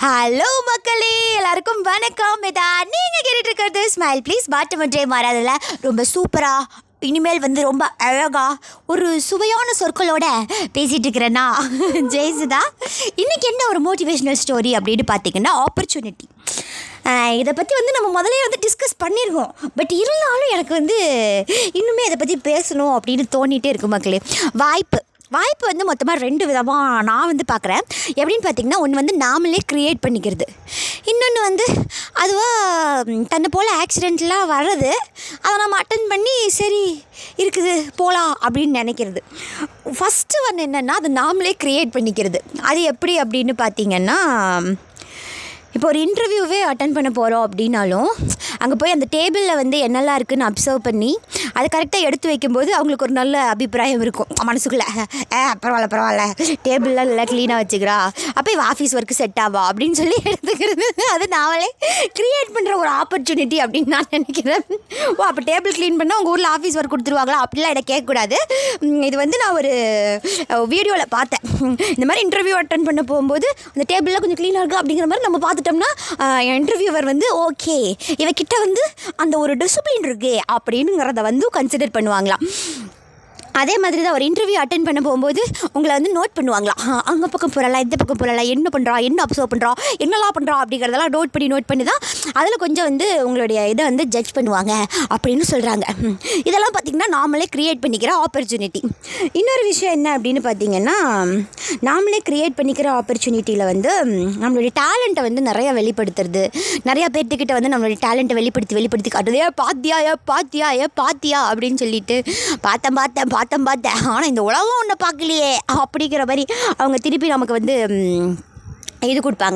Hello மக்களே எல்லாருக்கும் வணக்கம் இதா நீங்க கேட்டுட்டு இருக்கிறது ஸ்மைல் ப்ளீஸ் பாட்டு மன்றே மாறாதுல ரொம்ப சூப்பரா இனிமேல் வந்து ரொம்ப அழகா ஒரு சுவையான சொற்களோட பேசிட்டு இருக்கிறேன்னா ஜெயசுதா இன்னைக்கு என்ன ஒரு மோட்டிவேஷனல் ஸ்டோரி அப்படின்னு பார்த்தீங்கன்னா ஆப்பர்ச்சுனிட்டி இதை பற்றி வந்து நம்ம முதல்ல வந்து டிஸ்கஸ் பண்ணியிருக்கோம் பட் இருந்தாலும் எனக்கு வந்து இன்னுமே இதை பற்றி பேசணும் அப்படின்னு தோணிகிட்டே இருக்கு மக்களே வாய்ப்பு வாய்ப்பு வந்து மொத்தமாக ரெண்டு விதமாக நான் வந்து பார்க்குறேன் எப்படின்னு பார்த்தீங்கன்னா ஒன்று வந்து நாமளே க்ரியேட் பண்ணிக்கிறது இன்னொன்று வந்து அதுவாக தன்னை போல் ஆக்சிடெண்ட்லாம் வர்றது அதை நம்ம அட்டன் பண்ணி சரி இருக்குது போகலாம் அப்படின்னு நினைக்கிறது ஃபஸ்ட்டு ஒன்று என்னென்னா அது நாமளே க்ரியேட் பண்ணிக்கிறது அது எப்படி அப்படின்னு பார்த்தீங்கன்னா இப்போ ஒரு இன்டர்வியூவே அட்டன் பண்ண போகிறோம் அப்படின்னாலும் அங்கே போய் அந்த டேபிளில் வந்து என்னெல்லாம் இருக்குன்னு அப்சர்வ் பண்ணி அதை கரெக்டாக எடுத்து வைக்கும்போது அவங்களுக்கு ஒரு நல்ல அபிப்பிராயம் இருக்கும் மனசுக்குள்ளே ஏ பரவாயில்ல பரவாயில்ல டேபிள்லாம் நல்லா க்ளீனாக வச்சுக்கிறா அப்போ இவ ஆஃபீஸ் ஒர்க்கு செட் ஆவா அப்படின்னு சொல்லி எடுத்துக்கிறது அது நாவலே க்ரியேட் பண்ணுற ஒரு ஆப்பர்ச்சுனிட்டி அப்படின்னு நான் நினைக்கிறேன் ஓ அப்போ டேபிள் க்ளீன் பண்ணால் உங்கள் ஊரில் ஆஃபீஸ் ஒர்க் கொடுத்துருவாங்களா அப்படிலாம் எனக்கு கேட்கக்கூடாது உம், இது வந்து நான் ஒரு வீடியோவில் பார்த்தேன் இந்த மாதிரி இன்டர்வியூ அட்டன் பண்ண போகும்போது அந்த டேபிளில் கொஞ்சம் க்ளீனாக இருக்குது அப்படிங்கிற மாதிரி நம்ம பார்த்துட்டோம்னா இன்டர்வியூவர் வந்து ஓகே இவகிட்ட வந்து அந்த ஒரு டிசிப்ளின் இருக்கு அப்படின்னுங்கிறத வந்து கன்சிடர் பண்ணுவாங்களாம் அதே மாதிரி தான் ஒரு இன்டர்வியூ அட்டன் பண்ண போகும்போது உங்களை வந்து நோட் பண்ணுவாங்களாம் அங்கே பக்கம் போகலாம் இந்த பக்கம் போகலாம் என்ன பண்ணுறா என்ன அப்சர்வ் பண்ணுறா என்னெல்லாம் பண்ணுறா அப்படிங்கிறதெல்லாம் நோட் பண்ணி நோட் பண்ணி தான் அதில் கொஞ்சம் வந்து உங்களுடைய இதை வந்து ஜட்ஜ் பண்ணுவாங்க அப்படின்னு சொல்கிறாங்க இதெல்லாம் பார்த்திங்கன்னா நாமளே க்ரியேட் பண்ணிக்கிற ஆப்பர்ச்சுனிட்டி இன்னொரு விஷயம் என்ன அப்படின்னு பார்த்தீங்கன்னா நாமளே க்ரியேட் பண்ணிக்கிற ஆப்பர்ச்சுனிட்டியில் வந்து நம்மளுடைய டேலண்ட்டை வந்து நிறைய வெளிப்படுத்துறது நிறையா பேர்த்துக்கிட்ட வந்து நம்மளுடைய டேலண்ட்டை வெளிப்படுத்தி வெளிப்படுத்தி காட்டுறது ஏ பாத்தியா ஏ பாத்தியா ஏ பாத்தியா அப்படின்னு சொல்லிட்டு பார்த்தேன் பார்த்தேன் பார்த்தேன் பார்த்தேன் ஆனால் இந்த உலகம் ஒன்றை பார்க்கலையே அப்படிங்கிற மாதிரி அவங்க திருப்பி நமக்கு வந்து ம், இது கொடுப்பாங்க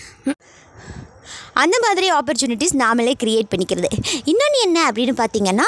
அந்த மாதிரி ஆப்பர்ச்சுனிட்டிஸ் நாமளே க்ரியேட் பண்ணிக்கிறது இன்னொன்று என்ன அப்படின்னு பார்த்தீங்கன்னா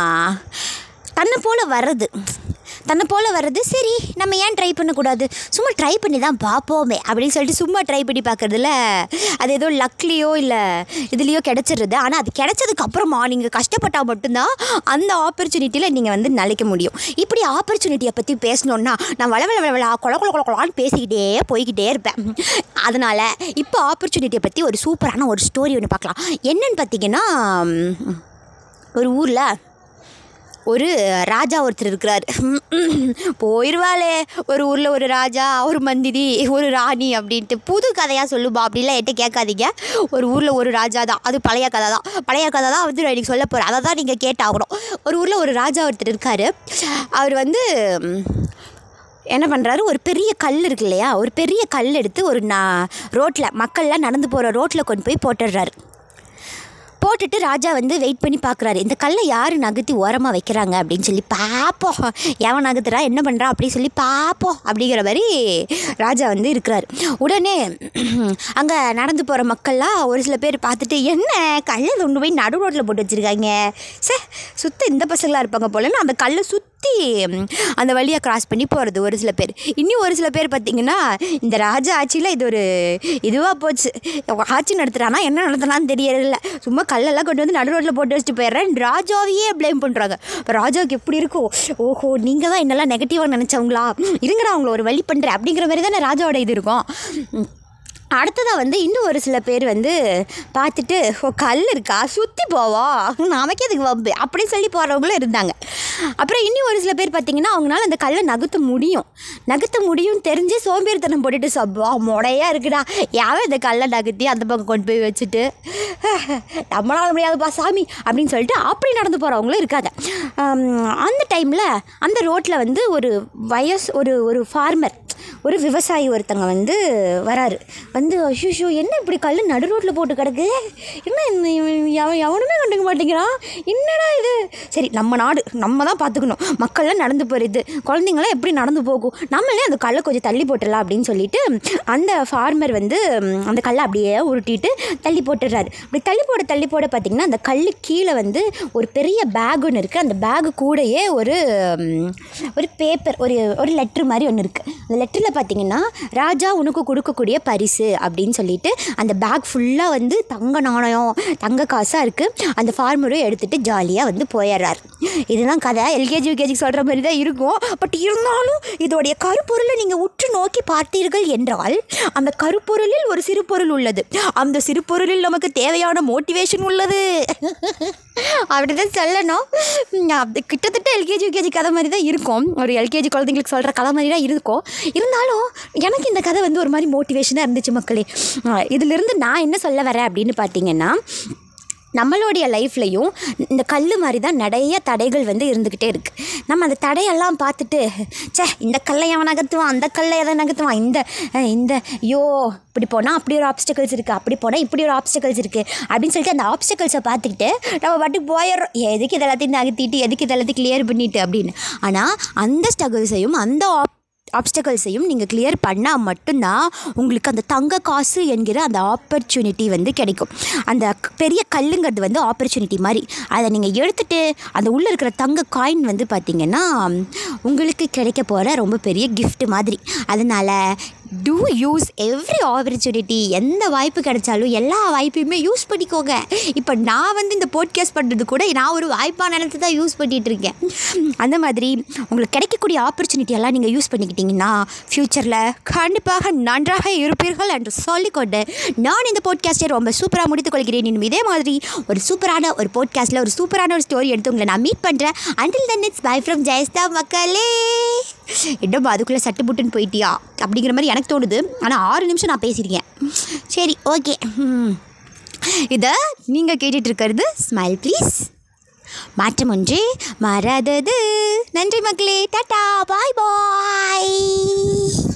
தன்னை போல் வர்றது தன்னை போல் வர்றது சரி நம்ம ஏன் ட்ரை பண்ணக்கூடாது சும்மா ட்ரை பண்ணி தான் பார்ப்போமே அப்படின்னு சொல்லிட்டு சும்மா ட்ரை பண்ணி பார்க்குறதுல அது ஏதோ லக்லேயோ இல்லை இதுலேயோ கிடச்சிடுறது ஆனால் அது கிடைச்சதுக்கு அப்புறமா நீங்கள் கஷ்டப்பட்டால் மட்டும்தான் அந்த ஆப்பர்ச்சுனிட்டியில் நீங்கள் வந்து நிலைக்க முடியும் இப்படி ஆப்பர்ச்சுனிட்டியை பற்றி பேசணுன்னா நான் வள வள வள கொல கொல கொல கொலான்னு பேசிக்கிட்டே போய்கிட்டே இருப்பேன் அதனால் இப்போ ஆப்பர்ச்சுனிட்டியை பற்றி ஒரு சூப்பரான ஒரு ஸ்டோரி ஒன்று பார்க்கலாம் என்னன்னு பார்த்தீங்கன்னா ம், ஒரு ஊரில் ஒரு ராஜா ஒருத்தர் இருக்கிறார் போயிடுவாளே ஒரு ஊரில் ஒரு ராஜா ஒரு மந்திரி ஒரு ராணி அப்படின்ட்டு புது கதையாக சொல்லுப்பா அப்படிலாம் என்கிட்ட கேட்காதீங்க ஒரு ஊரில் ஒரு ராஜா தான் அது பழைய கதை தான் பழைய கதை தான் வந்து நான் இன்னைக்கு சொல்ல போகிறேன் அதை தான் நீங்கள் கேட்டாகணும் ஒரு ஊரில் ஒரு ராஜா ஒருத்தர் இருக்கார் அவர் வந்து ம், என்ன பண்ணுறாரு ஒரு பெரிய கல் இருக்கு இல்லையா ஒரு பெரிய கல் எடுத்து ஒரு நான் ரோட்டில் மக்கள்லாம் நடந்து போகிற ரோட்டில் கொண்டு போய் போட்டுடுறாரு போட்டுட்டு ராஜா வந்து வெயிட் பண்ணி பார்க்குறாரு இந்த கல்லை யார் நகர்த்தி ஓரமாக வைக்கிறாங்க அப்படின்னு சொல்லி பார்ப்போம் எவன் நகர்த்துறா என்ன பண்ணுறா அப்படின்னு சொல்லி பார்ப்போம் அப்படிங்கிற மாதிரி ராஜா வந்து இருக்கிறாரு உடனே அங்கே நடந்து போகிற மக்கள்லாம் ஒரு சில பேர் பார்த்துட்டு என்ன கல்லை கொண்டு போய் நடு ரோட்டில் போட்டு வச்சுருக்காங்க சே சுத்த இந்த பசங்களாக இருப்பாங்க போலன்னு அந்த கல்லை சுற்றி அந்த வழியாக கிராஸ் பண்ணி போகிறது ஒரு சில பேர் இன்னும் ஒரு சில பேர் பார்த்தீங்கன்னா இந்த ராஜா ஆட்சியில் இது ஒரு இதுவாக போச்சு ஆட்சி நடத்துகிறானா என்ன நடத்துனான்னு தெரியறதில்ல சும்மா கல்லெல்லாம் கொண்டு வந்து நடு ரோட்டில் போட்டு வச்சுட்டு போயிடுறேன் ராஜாவையே ப்ளேம் பண்ணுறாங்க இப்போ ராஜாவுக்கு எப்படி இருக்கும் ஓஹோ நீங்கள் தான் என்னெல்லாம் நெகட்டிவாக நினச்சவங்களா இருங்கடா அவங்கள ஒரு வழி பண்ணுறேன் அப்படிங்கிற மாதிரி தானே ராஜாவோட இது இருக்கும் உம். அடுத்ததாக வந்து இன்னும் ஒரு சில பேர் வந்து பார்த்துட்டு ஓ கல் இருக்கா சுற்றி போவா நமக்கே அதுக்கு வம்பு அப்படி சொல்லி போகிறவங்களும் இருந்தாங்க அப்புறம் இன்னும் ஒரு சில பேர் பார்த்தீங்கன்னா அவங்களால அந்த கல்லை நகர்த்த முடியும் நகர்த்த முடியும் தெரிஞ்சு சோம்பேறித்தனம் போட்டுட்டு சப்பா முடையாக இருக்குடா யாவே இந்த கல்லை நகர்த்தி அந்த பக்கம் கொண்டு போய் வச்சுட்டு நம்மளால முடியாதுப்பா சாமி அப்படின்னு சொல்லிட்டு அப்படி நடந்து போகிறவங்களும் இருக்காங்க ஆம், அந்த டைமில் அந்த ரோட்டில் வந்து ஒரு வயசு ஒரு ஒரு ஃபார்மர் ஒரு விவசாயி ஒருத்தங்க வந்து வராரு வந்து அஷுஷோ என்ன இப்படி கல் நடு ரோட்டில் போட்டு கிடக்கு என்ன இந்த இவன் எவன் எவனுமே கண்டுக்க மாட்டேங்கிறான் என்னடா இது சரி நம்ம நாடு நம்ம தான் பார்த்துக்கணும் மக்கள்லாம் நடந்து போகிறது குழந்தைங்களாம் எப்படி நடந்து போகும் நம்மளே அந்த கல்லை கொஞ்சம் தள்ளி போட்டுடலாம் அப்படின்னு சொல்லிட்டு அந்த ஃபார்மர் வந்து ம், அந்த கல்லை அப்படியே உருட்டிட்டு தள்ளி போட்டுடுறாரு அப்படி தள்ளி போட தள்ளி போட பார்த்திங்கன்னா அந்த கல்லு கீழே வந்து ஒரு பெரிய பேக் ஒன்று இருக்குது அந்த பேகு கூடயே ஒரு ம், ஒரு பேப்பர் ஒரு ஒரு லெட்ரு மாதிரி ஒன்று இருக்குது அந்த லெட்டரில் அதில் பார்த்தீங்கன்னா ராஜா உனக்கு கொடுக்கக்கூடிய பரிசு அப்படின்னு சொல்லிட்டு அந்த பேக் ஃபுல்லாக வந்து தங்க நாணயம் தங்க காசாக இருக்குது அந்த ஃபார்மரும் எடுத்துகிட்டு ஜாலியாக வந்து போயிடுறார் இதுதான் கதை எல்கேஜி யூகேஜி சொல்கிற மாதிரி தான் இருக்கும் பட் இருந்தாலும் இதோடைய கருப்பொருளை நீங்கள் உற்று நோக்கி பார்த்தீர்கள் என்றால் அந்த கருப்பொருளில் ஒரு சிறு பொருள் உள்ளது அந்த சிறு பொருளில் நமக்கு தேவையான மோட்டிவேஷன் உள்ளது அப்படிதான் சொல்லணும் உம், அது கிட்டத்தட்ட எல்கேஜி யூகேஜி கதை மாதிரி தான் இருக்கும் ஒரு எல்கேஜி குழந்தைங்களுக்கு சொல்கிற கதை மாதிரி தான் இருக்கும் இருந்தாலும் எனக்கு இந்த கதை வந்து ஒரு மாதிரி மோட்டிவேஷனாக இருந்துச்சு மக்களே அஹ், இதிலிருந்து நான் என்ன சொல்ல வரேன் அப்படின்னு பார்த்தீங்கன்னா நம்மளுடைய லைஃப்லையும் இந்த கல் மாதிரி தான் நிறைய தடைகள் வந்து இருந்துக்கிட்டே இருக்குது நம்ம அந்த தடையெல்லாம் பார்த்துட்டு ச்சே இந்த கல்லை அவன் நகர்த்துவான் அந்த கல்லை எதை நகர்த்துவான் இந்த அஹ், இந்த ஐயோ இப்படி போனால் அப்படி ஒரு ஆப்ஸ்டக்கல்ஸ் இருக்குது அப்படி போனால் இப்படி ஒரு ஆப்ஸ்டக்கல்ஸ் இருக்குது அப்படின்னு சொல்லிட்டு அந்த ஆப்ஸ்டக்கல்ஸை பார்த்துக்கிட்டு நம்ம பாட்டுக்கு போயிடுறோம் எதுக்கு இதெல்லாத்தையும் நகர்த்திட்டு எதுக்கு இதெல்லாத்தையும் கிளியர் பண்ணிட்டு அப்படின்னு ஆனால் அந்த ஸ்ட்ரகிள்ஸையும் அந்த ஆப் ஆப்ஸ்டக்கல்ஸையும் நீங்கள் கிளியர் பண்ணால் மட்டும்தான் உங்களுக்கு அந்த தங்க காசு என்கிற அந்த ஆப்பர்ச்சுனிட்டி வந்து கிடைக்கும் அந்த க- பெரிய கல்லுங்கிறது வந்து ஆப்பர்ச்சுனிட்டி மாதிரி அதை நீங்கள் எடுத்துட்டு அந்த உள்ளே இருக்கிற தங்க காயின் வந்து பார்த்திங்கன்னா உங்களுக்கு கிடைக்க போகிற ரொம்ப பெரிய gift மாதிரி அதனால் டூ யூஸ் எவ்ரி ஆப்பர்ச்சுனிட்டி எந்த வாய்ப்பு கிடைச்சாலும் எல்லா வாய்ப்பையுமே யூஸ் பண்ணிக்கோங்க இப்போ நான் வந்து இந்த போட்காஸ்ட் பண்ணுறது கூட நான் ஒரு வாய்ப்பாக நினச்சி தான் யூஸ் பண்ணிகிட்டு இருக்கேன் அந்த மாதிரி உங்களுக்கு கிடைக்கக்கூடிய ஆப்பர்ச்சுனிட்டி எல்லாம் நீங்கள் யூஸ் பண்ணிக்கிட்டீங்கன்னா ஃப்யூச்சரில் கண்டிப்பாக நன்றாக இருப்பீர்கள் என்று சொல்லிக்கொண்டு நான் இந்த போட்காஸ்ட்டை ரொம்ப சூப்பராக முடித்துக் கொள்கிறேன் இன்னும் இதே மாதிரி ஒரு சூப்பரான ஒரு போட்காஸ்ட்டில் ஒரு சூப்பரான ஒரு ஸ்டோரி எடுத்து உங்களை நான் மீட் பண்ணுறேன் until then it's bye from Jayastha மக்களே என்னம்மா அதுக்குள்ளே சட்டு புட்டுன்னு போயிட்டியா அப்படிங்கிற மாதிரி எனக்கு தோணுது ஆனால் ஆறு நிமிஷம் நான் பேசியிருக்கேன் சரி ஓகே இதை நீங்கள் கேட்டுட்டு இருக்கிறது ஸ்மைல் ப்ளீஸ் மாற்றம் ஒன்று மாறாதது நன்றி மக்களே டாட்டா பாய் பாய்